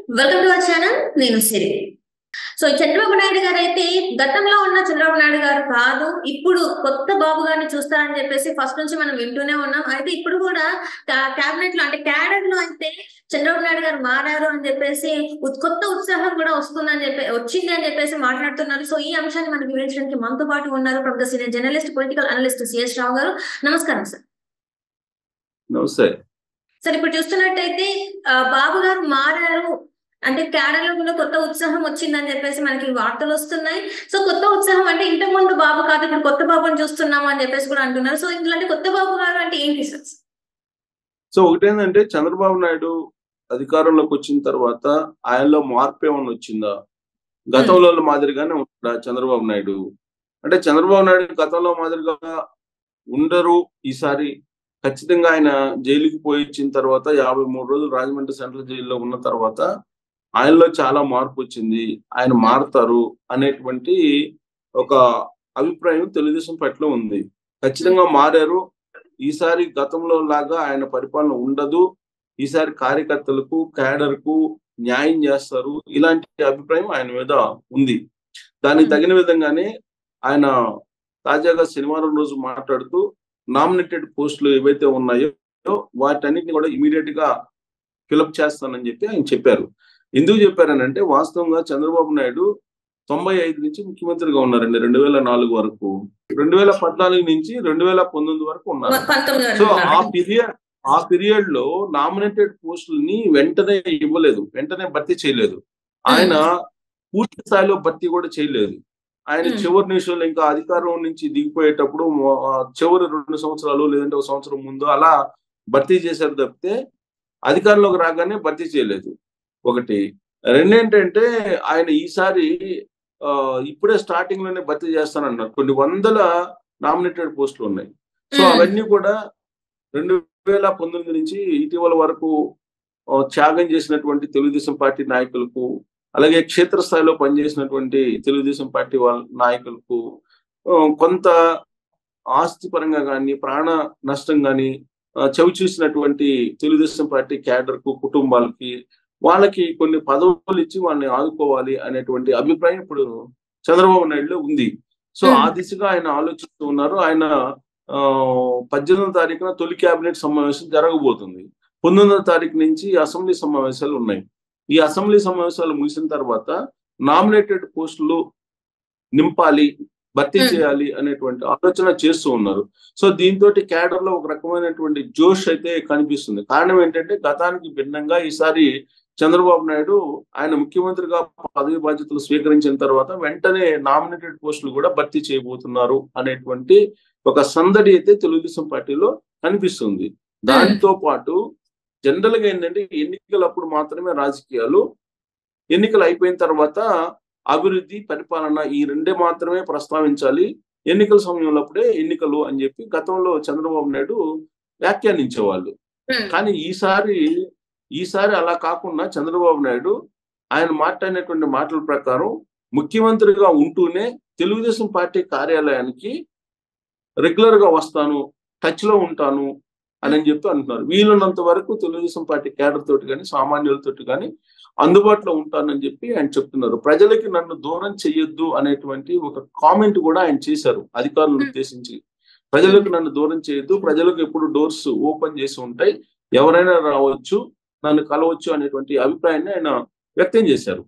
Welcome to our channel నేను సిరి so Chandrababu Naidu గారు అయితే గతంలో ఉన్న చంద్రబాబు నాయుడు గారు కాదు ఇప్పుడు కొత్త బాబు గారిని చూస్తారని చెప్పేసి ఫస్ట్ నుంచి మనం వింటూనే ఉన్నాం అయితే ఇప్పుడు కూడా కేబినెట్ లో అంటే క్యాడర్ లో అయితే చంద్రబాబు నాయుడు గారు మారారు అని చెప్పేసి ఉత్- కొత్త ఉత్సాహం కూడా వస్తుందని చెప్పి వచ్చింది అని చెప్పేసి మాట్లాడుతున్నారు సో ఈ అంశాన్ని మనకి వివరించడానికి మనతో పాటు ఉన్నారు ప్రముఖ senior journalist political analyst CS Rao గారు నమస్కారం సార్ నమస్తే సరే ఇప్పుడు చూస్తున్నట్టయితే ఆ, బాబు గారు మారారు అంటే క్యాడర్లో కూడా కొత్త ఉత్సాహం వచ్చిందని చెప్పేసి మనకి వార్తలు వస్తున్నాయి సో కొత్త ఉత్సాహం అంటే ఇంతకు ముందు బాబు కాదు ఇప్పుడు కొత్త బాబుని చూస్తున్నాము అని చెప్పేసి కూడా అంటున్నారు సో ఇందులో అంటే కొత్త బాబు గారు అంటే ఏంటి సార్ సో ఒకటేంటంటే చంద్రబాబు నాయుడు అధికారంలోకి వచ్చిన తర్వాత ఆయనలో మార్పు ఏమైనా వచ్చిందా గతంలో మాదిరిగానే ఉంటాడా చంద్రబాబు నాయుడు అంటే చంద్రబాబు నాయుడు గతంలో మాదిరిగా ఉండరు ఈసారి ఖచ్చితంగా ఆయన జైలుకి పోయి వచ్చిన తర్వాత యాభై మూడు రోజులు రాజమండ్రి సెంట్రల్ జైల్లో ఉన్న తర్వాత ఆయనలో చాలా మార్పు వచ్చింది ఆయన మారుతారు అనేటువంటి ఒక అభిప్రాయం తెలుగుదేశం పట్ల ఉంది ఖచ్చితంగా మారారు ఈసారి గతంలో లాగా ఆయన పరిపాలన ఉండదు ఈసారి కార్యకర్తలకు క్యాడర్ కు న్యాయం చేస్తారు ఇలాంటి అభిప్రాయం ఆయన మీద ఉంది దానికి Hmm. తగిన విధంగానే ఆయన తాజాగా శనివారం రోజు మాట్లాడుతూ నామినేటెడ్ పోస్టులు ఏవైతే ఉన్నాయో వాటన్నిటిని కూడా ఇమీడియట్ గా ఫిలప్ చేస్తానని చెప్పి ఆయన చెప్పారు ఎందుకు చెప్పారనంటే వాస్తవంగా చంద్రబాబు నాయుడు తొంభై ఐదు నుంచి ముఖ్యమంత్రిగా ఉన్నారండి రెండు వేల నాలుగు వరకు రెండు వేల పద్నాలుగు నుంచి రెండు వేల పంతొమ్మిది వరకు ఉన్నారు పంతొమ్మిది సో వరకు ఆ పీరియడ్ ఆ పీరియడ్ లో నామినేటెడ్ పోస్టులని వెంటనే ఇవ్వలేదు వెంటనే భర్తీ చేయలేదు ఆయన పూర్తి స్థాయిలో భర్తీ కూడా చేయలేదు ఆయన Hmm. చివరి నిమిషంలో ఇంకా అధికారం నుంచి దిగిపోయేటప్పుడు మొ- ఆ చివరి రెండు సంవత్సరాలు లేదంటే ఒక సంవత్సరం ముందు అలా భర్తీ చేశారు తప్పితే అధికారంలోకి రాగానే భర్తీ చేయలేదు ఒకటి రెండేంటంటే ఆయన ఈసారి ఆ, ఇప్పుడే స్టార్టింగ్ లోనే భర్తీ చేస్తానన్నారు కొన్ని వందల నామినేటెడ్ పోస్టులు ఉన్నాయి సో Hmm. అవన్నీ కూడా రెండు వేల పంతొమ్మిది నుంచి ఇటీవల వరకు ఆ, త్యాగం చేసినటువంటి తెలుగుదేశం పార్టీ నాయకులకు అలాగే క్షేత్రస్థాయిలో పనిచేసినటువంటి తెలుగుదేశం పార్టీ వాళ్ళ నాయకులకు ఆ, కొంత ఆస్తి పరంగా కానీ ప్రాణ నష్టం కానీ చవి చూసినటువంటి తెలుగుదేశం పార్టీ క్యాడర్ కు కుటుంబాలకి వాళ్ళకి కొన్ని పదవులు ఇచ్చి వాళ్ళని ఆదుకోవాలి అనేటువంటి అభిప్రాయం ఇప్పుడు చంద్రబాబు నాయుడులో ఉంది సో ఆ Hmm. దిశగా ఆయన ఆలోచిస్తూ ఉన్నారు ఆయన ఆ, పద్దెనిమిదో తారీఖున తొలి కేబినెట్ సమావేశం జరగబోతుంది పంతొమ్మిదో తారీఖు నుంచి అసెంబ్లీ సమావేశాలు ఉన్నాయి ఈ అసెంబ్లీ సమావేశాలు ముగిసిన తర్వాత నామినేటెడ్ పోస్టులు నింపాలి భర్తీ Hmm. చేయాలి అనేటువంటి ఆలోచన చేస్తూ ఉన్నారు సో దీంతో క్యాడర్ లో ఒక రకమైనటువంటి జోష్ అయితే కనిపిస్తుంది కారణం ఏంటంటే గతానికి భిన్నంగా ఈసారి చంద్రబాబు నాయుడు ఆయన ముఖ్యమంత్రిగా పదవి బాధ్యతలు స్వీకరించిన తర్వాత వెంటనే నామినేటెడ్ పోస్టులు కూడా భర్తీ చేయబోతున్నారు అనేటువంటి ఒక సందడి అయితే తెలుగుదేశం పార్టీలో కనిపిస్తుంది దాంతో పాటు జనరల్ గా ఏంటంటే ఎన్నికలప్పుడు మాత్రమే రాజకీయాలు ఎన్నికలు అయిపోయిన తర్వాత అభివృద్ధి పరిపాలన ఈ రెండే మాత్రమే ప్రస్తావించాలి ఎన్నికల సమయంలో అప్పుడే ఎన్నికలు అని చెప్పి గతంలో చంద్రబాబు నాయుడు వ్యాఖ్యానించేవాళ్ళు కానీ ఈసారి ఈసారి అలా కాకుండా చంద్రబాబు నాయుడు ఆయన మాట్లాడినటువంటి మాటల ప్రకారం ముఖ్యమంత్రిగా ఉంటూనే తెలుగుదేశం పార్టీ కార్యాలయానికి రెగ్యులర్ గా వస్తాను టచ్ లో ఉంటాను అని అని చెప్పి అంటున్నారు వీలున్నంత వరకు తెలుగుదేశం పార్టీ కేడర్ తోటి కానీ సామాన్యులతోటి కానీ అందుబాటులో ఉంటానని చెప్పి ఆయన చెప్తున్నారు ప్రజలకి నన్ను దూరం చెయ్యొద్దు అనేటువంటి ఒక కామెంట్ కూడా ఆయన చేశారు అధికారులను ఉద్దేశించి ప్రజలకు నన్ను దూరం చేయొద్దు ప్రజలకు ఎప్పుడు డోర్స్ ఓపెన్ చేసి ఉంటాయి ఎవరైనా రావచ్చు నన్ను కలవచ్చు అనేటువంటి అభిప్రాయాన్ని ఆయన వ్యక్తం చేశారు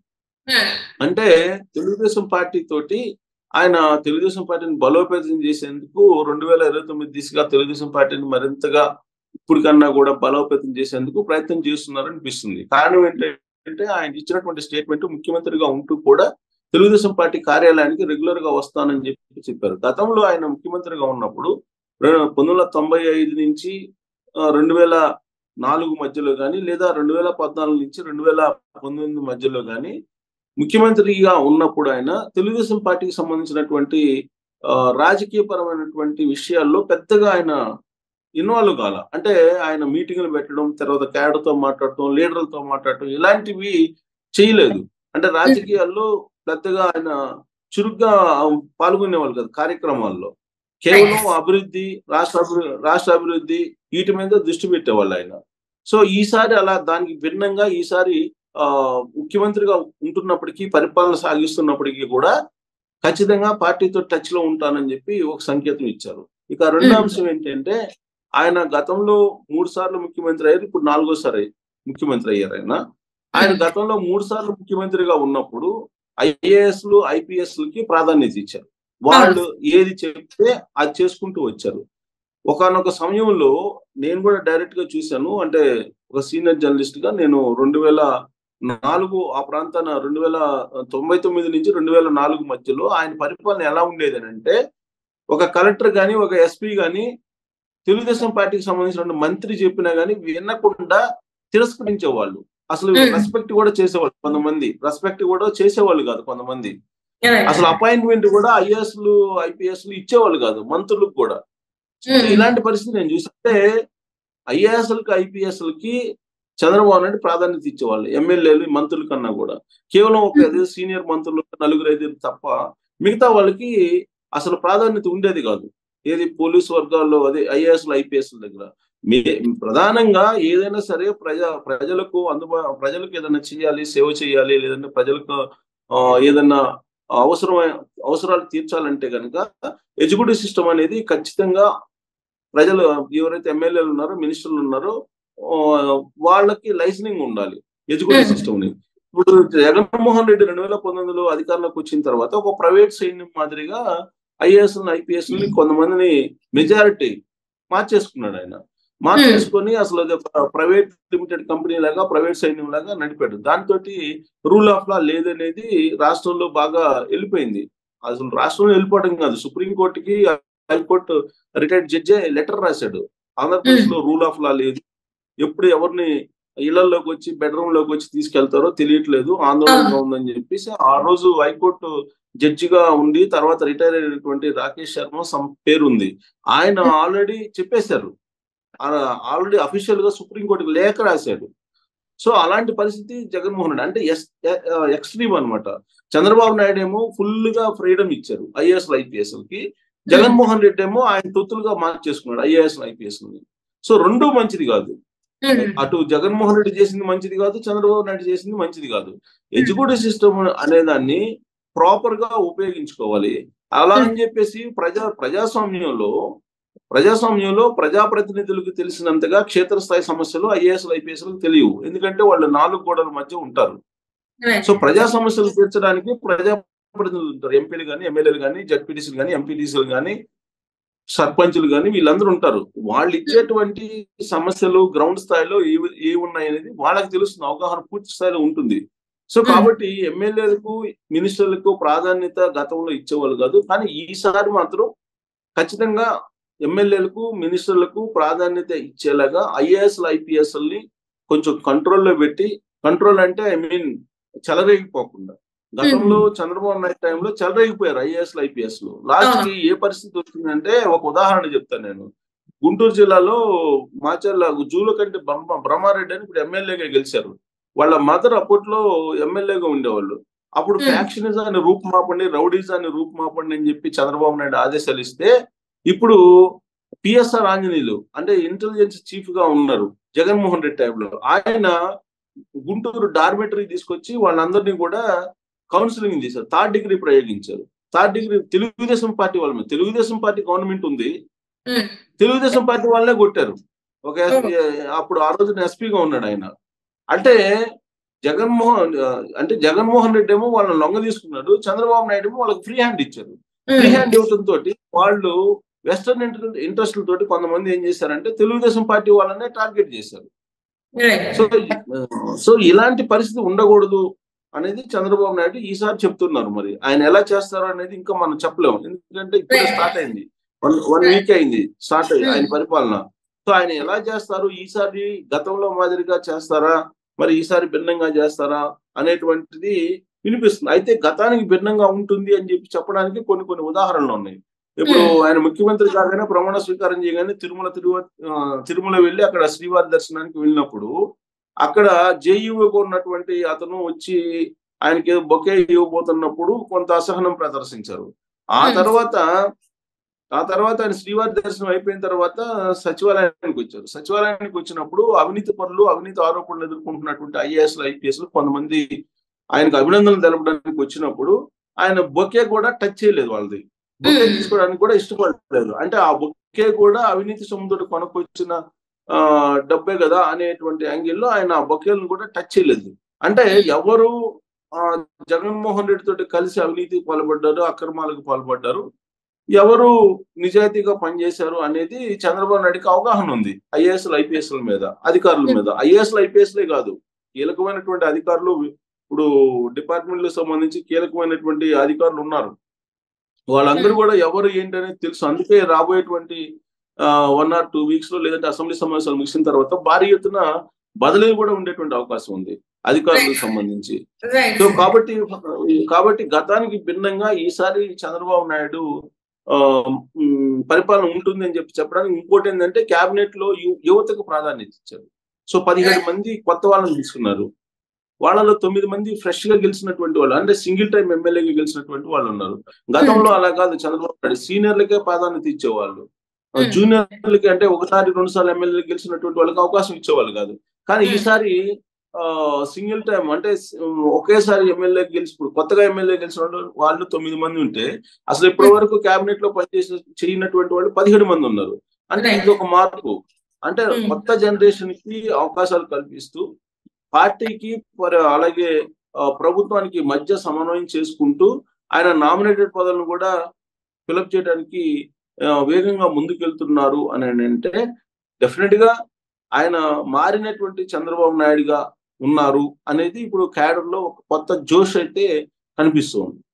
అంటే తెలుగుదేశం పార్టీ తోటి ఆయన తెలుగుదేశం పార్టీని బలోపేతం చేసేందుకు రెండు వేల ఇరవై తొమ్మిది దిశగా తెలుగుదేశం పార్టీని మరింతగా ఇప్పుడు కన్నా కూడా బలోపేతం చేసేందుకు ప్రయత్నం చేస్తున్నారు అనిపిస్తుంది కారణం ఏంటంటే ఆయన ఇచ్చినటువంటి స్టేట్మెంట్ ముఖ్యమంత్రిగా ఉంటూ కూడా తెలుగుదేశం పార్టీ కార్యాలయానికి రెగ్యులర్ గా వస్తానని చెప్పి చెప్పారు గతంలో ఆయన ముఖ్యమంత్రిగా ఉన్నప్పుడు రె- పంతొమ్మిది వందల తొంభై ఐదు నుంచి ఆ, రెండు వేల నాలుగు మధ్యలో కానీ లేదా రెండు వేల పద్నాలుగు నుంచి రెండు వేల పంతొమ్మిది మధ్యలో కానీ ముఖ్యమంత్రిగా ఉన్నప్పుడు ఆయన తెలుగుదేశం పార్టీకి సంబంధించినటువంటి ఆ, రాజకీయపరమైనటువంటి విషయాల్లో పెద్దగా ఆయన ఇన్వాల్వ్ కాల అంటే ఆయన మీటింగ్లు పెట్టడం తర్వాత క్యాడర్తో మాట్లాడటం లీడర్లతో మాట్లాడటం ఇలాంటివి చేయలేదు అంటే రాజకీయాల్లో పెద్దగా ఆయన చురుగ్గా పాల్గొనేవాళ్ళు కదా కార్యక్రమాల్లో కేవలం అభివృద్ధి రాష్ట్ర అభివృద్ధి రాష్ట్ర అభివృద్ధి వీటి మీద దృష్టి పెట్టేవాళ్ళు ఆయన సో ఈసారి అలా దానికి భిన్నంగా ఈసారి ఆ ముఖ్యమంత్రిగా ఉంటున్నప్పటికీ పరిపాలన సాగిస్తున్నప్పటికీ కూడా ఖచ్చితంగా పార్టీతో టచ్ లో ఉంటానని చెప్పి ఒక సంకేతం ఇచ్చారు ఇక రెండో Hmm. అంశం ఏంటంటే ఆయన గతంలో మూడు సార్లు ముఖ్యమంత్రి అయ్యారు ఇప్పుడు నాలుగోసారి ముఖ్యమంత్రి అయ్యారు ఆయన ఆయన Hmm. గతంలో మూడు సార్లు ముఖ్యమంత్రిగా ఉన్నప్పుడు ఐఏఎస్ లు ఐపీఎస్ లకి ప్రాధాన్యత ఇచ్చారు వాళ్ళు ఏది చెప్తే అది చేసుకుంటూ వచ్చారు ఒకనొక సమయంలో నేను కూడా డైరెక్ట్ గా చూశాను అంటే ఒక సీనియర్ జర్నలిస్ట్ గా నేను రెండు వేల నాలుగు ఆ ప్రాంతాన రెండు వేల తొంభై తొమ్మిది నుంచి రెండు వేల నాలుగు మధ్యలో ఆయన పరిపాలన ఎలా ఉండేది అని అంటే ఒక కలెక్టర్ గాని ఒక ఎస్పీ గాని తెలుగుదేశం పార్టీకి సంబంధించిన మంత్రి చెప్పినా గానీ వినకుండా తిరస్కరించేవాళ్ళు అసలు Hmm. రెస్పెక్ట్ కూడా చేసేవాళ్ళు కొంతమంది రెస్పెక్ట్ కూడా చేసేవాళ్ళు కాదు కొంతమంది Right. అసలు అపాయింట్మెంట్ కూడా ఐఏఎస్ లు ఐపీఎస్ లు ఇచ్చేవాళ్ళు కాదు మంత్రులకు కూడా Hmm. ఇలాంటి పరిస్థితి నేను చూస్తే ఐఏఎస్ లకి ఐపీఎస్ లకి చంద్రబాబు నాయుడు ప్రాధాన్యత ఇచ్చేవాళ్ళు ఎమ్మెల్యేలు మంత్రుల కన్నా కూడా కేవలం ఒక Hmm. అదే సీనియర్ మంత్రులు నలుగురు ఐదు తప్ప మిగతా వాళ్ళకి అసలు ప్రాధాన్యత ఉండేది కాదు ఏది పోలీస్ వర్గాల్లో అదే ఐఏఎస్ ఐపీఎస్ దగ్గర మీ ప్రధానంగా ఏదైనా సరే ప్రజ ప్రజలకు అందుబా ప్రజలకు ఏదైనా చేయాలి సేవ చేయాలి లేదంటే ప్రజలకు ఆ, ఏదైనా అవసరమైన అవసరాలు తీర్చాలంటే కనుక ఎగ్జిక్యూటివ్ సిస్టమ్ అనేది ఖచ్చితంగా ప్రజలు ఎవరైతే ఎమ్మెల్యేలు ఉన్నారో మినిస్టర్లు ఉన్నారో ఆ, వాళ్ళకి లైసెనింగ్ ఉండాలి ఎగ్జిక్యూటివ్ Hmm. సిస్టమ్ ని ఇప్పుడు జగన్మోహన్ రెడ్డి రెండు వేల పంతొమ్మిదిలో అధికారంలోకి వచ్చిన తర్వాత ఒక ప్రైవేట్ సైన్యం మాదిరిగా ఐఏఎస్ ఐపీఎస్ ని కొంతమందిని మెజారిటీ మార్చేసుకున్నాడు ఆయన మార్చేసుకొని అసలు అది ఒక ప్రైవేట్ లిమిటెడ్ కంపెనీ లాగా ప్రైవేట్ సైన్యం లాగా నడిపాడు దాంతో రూల్ ఆఫ్ లా లేదనేది రాష్ట్రంలో బాగా వెళ్ళిపోయింది అసలు రాష్ట్రంలో వెళ్ళిపోవడం కాదు సుప్రీంకోర్టుకి హైకోర్టు రిటైర్డ్ జడ్జి లెటర్ రాశాడు ఆంధ్రప్రదేశ్ లో రూల్ ఆఫ్ లా లేదు ఎప్పుడు ఎవరిని ఇళ్లలోకి వచ్చి బెడ్రూమ్ లోకి వచ్చి తీసుకెళ్తారో తెలియట్లేదు ఆందోళనగా ఉందని చెప్పేసి ఆ రోజు హైకోర్టు జడ్జిగా ఉండి తర్వాత రిటైర్ అయినటువంటి రాకేష్ శర్మ సమ్ పేరు ఉంది ఆయన ఆల్రెడీ చెప్పేశారు ఆల్రెడీ అఫీషియల్ గా సుప్రీంకోర్టుకి లేఖ రాశాడు సో అలాంటి పరిస్థితి జగన్మోహన్ రెడ్డి అంటే ఎస్ ఎక్స్ట్రీమ్ అన్నమాట చంద్రబాబు నాయుడు ఏమో ఫుల్ గా ఫ్రీడమ్ ఇచ్చారు ఐఏఎస్ ఐపీఎస్ కి జగన్మోహన్ రెడ్డి ఏమో ఆయన తొత్తులుగా మార్చేసుకున్నాడు ఐఏఎస్ ఐపీఎస్ సో రెండు మంచిది కాదు Hmm. అటు జగన్మోహన్ రెడ్డి చేసింది మంచిది కాదు చంద్రబాబు నాయుడు చేసింది మంచిది కాదు ఎగ్జిక్యూటివ్ సిస్టమ్ అనేదాన్ని ప్రాపర్ గా ఉపయోగించుకోవాలి అలా అని చెప్పేసి ప్రజా ప్రజాస్వామ్యంలో ప్రజాస్వామ్యంలో ప్రజాప్రతినిధులకు తెలిసినంతగా క్షేత్రస్థాయి సమస్యలు ఐఏఎస్ ఐపీఎస్ తెలియవు ఎందుకంటే వాళ్ళు నాలుగు గోడల మధ్య ఉంటారు Right. సో ప్రజా సమస్యలు తీర్చడానికి ప్రజా ప్రతినిధులు ఉంటారు ఎంపీలు కానీ ఎమ్మెల్యేలు కానీ జడ్పీటీసీలు కానీ ఎంపీటీసీలు కానీ సర్పంచులు కానీ వీళ్ళందరూ ఉంటారు వాళ్ళు ఇచ్చేటువంటి సమస్యలు గ్రౌండ్ స్థాయిలో ఏవి ఏ ఉన్నాయి అనేది వాళ్ళకి తెలుస్తుంది అవగాహన పూర్తి స్థాయిలో ఉంటుంది సో Hmm. కాబట్టి ఎమ్మెల్యేలకు మినిస్టర్లకు ప్రాధాన్యత గతంలో ఇచ్చేవాళ్ళు కాదు కానీ ఈసారి మాత్రం ఖచ్చితంగా ఎమ్మెల్యేలకు మినిస్టర్లకు ప్రాధాన్యత ఇచ్చేలాగా ఐఏఎస్ ఐపీఎస్ ని కొంచెం కంట్రోల్లో పెట్టి కంట్రోల్ అంటే ఐ మీన్ చెలరేగిపోకుండా గతంలో చంద్రబాబు నాయుడు టైంలో చెలరేగిపోయారు ఐఏఎస్ ఐపీఎస్ లో లాస్ట్ కి ఏ పరిస్థితి వచ్చిందంటే ఒక ఉదాహరణ చెప్తాను నేను గుంటూరు జిల్లాలో మాచర్ల జూల కంటే బ్రహ్మ బ్రహ్మారెడ్డి అని ఇప్పుడు ఎమ్మెల్యేగా గెలిచారు వాళ్ళ మదర్ అప్పట్లో ఎమ్మెల్యేగా ఉండేవాళ్ళు అప్పుడు Hmm. ఫ్యాక్షనిజాన్ని రూపుమాపండి రౌడీజాన్ని రూపుమాపండి అని చెప్పి చంద్రబాబు నాయుడు ఆదేశాలు ఇస్తే ఇప్పుడు పిఎస్ఆర్ ఆంజనేయులు అంటే ఇంటెలిజెన్స్ చీఫ్ గా ఉన్నారు జగన్మోహన్ రెడ్డి టైంలో ఆయన గుంటూరు డార్మెటరీ తీసుకొచ్చి వాళ్ళందరినీ కూడా కౌన్సిలింగ్ చేశారు థర్డ్ డిగ్రీ ప్రయోగించారు థర్డ్ డిగ్రీ తెలుగుదేశం పార్టీ వాళ్ళ మీద తెలుగుదేశం పార్టీ గవర్నమెంట్ ఉంది Hmm. తెలుగుదేశం పార్టీ వాళ్ళనే కొట్టారు ఒక ఎస్- అప్పుడు ఆ రోజున ఎస్పీగా ఉన్నాడు ఆయన అంటే జగన్మోహన్ అంటే జగన్మోహన్ రెడ్డి ఏమో వాళ్ళని లొంగ తీసుకున్నాడు చంద్రబాబు నాయుడు ఏమో వాళ్ళకి ఫ్రీ హ్యాండ్ ఇచ్చారు ఫ్రీ Hmm. హ్యాండ్ ఇవ్వడం తోటి వాళ్ళు వెస్టర్న్ ఇంట్రెస్ట్ తోటి కొంతమంది ఏం చేశారంటే తెలుగుదేశం పార్టీ వాళ్ళనే టార్గెట్ చేశారు Right. సో సో ఇలాంటి పరిస్థితి ఉండకూడదు అనేది చంద్రబాబు నాయుడు ఈసారి చెప్తున్నారు మరి ఆయన ఎలా చేస్తారు అనేది ఇంకా మనం చెప్పలేము ఎందుకంటే ఇప్పుడే స్టార్ట్ అయింది వన్ వన్ వీక్ అయింది స్టార్ట్ అయ్యి ఆయన పరిపాలన సో ఆయన ఎలా చేస్తారు ఈసారి గతంలో మాదిరిగా చేస్తారా మరి ఈసారి భిన్నంగా చేస్తారా అనేటువంటిది వినిపిస్తుంది అయితే గతానికి భిన్నంగా ఉంటుంది అని చెప్పి చెప్పడానికి కొన్ని కొన్ని ఉదాహరణలు ఉన్నాయి ఇప్పుడు Hmm. ఆయన ముఖ్యమంత్రి కాగానే ప్రమాణ స్వీకారం చేయగానే తిరుమల తిరువ ఆ, తిరుమల వెళ్ళి అక్కడ శ్రీవారి దర్శనానికి వెళ్ళినప్పుడు అక్కడ జేఈఓగా ఉన్నటువంటి అతను వచ్చి ఆయనకి ఏదో బొకే ఇవ్వబోతున్నప్పుడు కొంత అసహనం ప్రదర్శించారు ఆ Hmm. తర్వాత ఆ తర్వాత ఆయన శ్రీవారి దర్శనం అయిపోయిన తర్వాత సచివాలయానికి వచ్చారు సచివాలయానికి వచ్చినప్పుడు అవినీతి పనులు అవినీతి ఆరోపణలు ఎదుర్కొంటున్నటువంటి ఐఏఎస్లు ఐపీఎస్లు కొంతమంది ఆయనకు అభినందనలు తెలపడానికి వచ్చినప్పుడు ఆయన బొకే కూడా టచ్ చేయలేదు వాళ్ళది బొకే మ్మ్. తీసుకోవడానికి కూడా ఇష్టపడలేదు అంటే ఆ బొకే కూడా అవినీతి సొమ్ముతో కొనుక్కొచ్చిన ఆ డబ్బే కదా అనేటువంటి యాంగిల్లో ఆయన ఆ బొకేలను కూడా టచ్ చేయలేదు అంటే ఎవరు ఆ జగన్మోహన్ రెడ్డి తోటి కలిసి అవినీతికి పాల్పడ్డారు అక్రమాలకు పాల్పడ్డారు ఎవరు నిజాయితీగా పనిచేశారు అనేది చంద్రబాబు నాయుడుకి అవగాహన ఉంది ఐఏఎస్లు ఐపీఎస్ల మీద అధికారుల మీద ఐఏఎస్లు ఐపీఎస్లే కాదు కీలకమైనటువంటి అధికారులు ఇప్పుడు డిపార్ట్మెంట్ సంబంధించి కీలకమైనటువంటి అధికారులు ఉన్నారు వాళ్ళందరూ కూడా ఎవరు ఏంటి అనేది తెలుసు అందుకే రాబోయేటువంటి వన్ ఆర్ టూ వీక్స్ లో లేదంటే అసెంబ్లీ సమావేశాలు ముగిసిన తర్వాత భారీ ఎత్తున బదిలీలు కూడా ఉండేటువంటి అవకాశం ఉంది అధికారులకు సంబంధించి రైట్ సో కాబట్టి కాబట్టి గతానికి భిన్నంగా ఈసారి చంద్రబాబు నాయుడు ఆ, ఉమ్, పరిపాలన ఉంటుంది అని చెప్పి చెప్పడానికి ఇంకోటి ఏంటంటే కేబినెట్ లో యు- యువతకు ప్రాధాన్యత ఇచ్చారు సో పదిహేడు మంది కొత్త వాళ్ళని తీసుకున్నారు వాళ్ళలో తొమ్మిది మంది ఫ్రెష్ గా గెలిచినటువంటి వాళ్ళు అంటే సింగిల్ టైం ఎమ్మెల్యేగా గెలిచినటువంటి వాళ్ళు ఉన్నారు గతంలో అలా కాదు చంద్రబాబు నాయుడు సీనియర్లకే ప్రాధాన్యత ఇచ్చేవాళ్ళు Hmm. జూనియర్లకి అంటే ఒకసారి రెండు సార్లు ఎమ్మెల్యే గెలిచినటువంటి వాళ్ళకి అవకాశం ఇచ్చేవాళ్ళు కాదు కానీ Hmm. ఈసారి సింగిల్ టైం అంటే స్- ఒకేసారి ఎమ్మెల్యే గెలిచి ఇప్పుడు కొత్తగా ఎమ్మెల్యే గెలిచిన వాళ్ళు వాళ్ళు తొమ్మిది మంది ఉంటే అసలు ఇప్పటి వరకు కేబినెట్ లో పనిచేసి చేయనటువంటి వాళ్ళు పదిహేడు మంది ఉన్నారు అంటే Right. ఇది ఒక మార్పు అంటే Hmm. కొత్త జనరేషన్ కి అవకాశాలు కల్పిస్తూ పార్టీకి మరి అలాగే ఆ, ప్రభుత్వానికి మధ్య సమన్వయం చేసుకుంటూ ఆయన నామినేటెడ్ పదవులను కూడా ఫిలప్ చేయడానికి ఆ, వేగంగా ముందుకెళ్తున్నారు అని అంటే డెఫినెట్ గా ఆయన మారినటువంటి చంద్రబాబు నాయుడుగా ఉన్నారు అనేది ఇప్పుడు క్యాడర్ లో ఒక కొత్త జోష్ అయితే కనిపిస్తుంది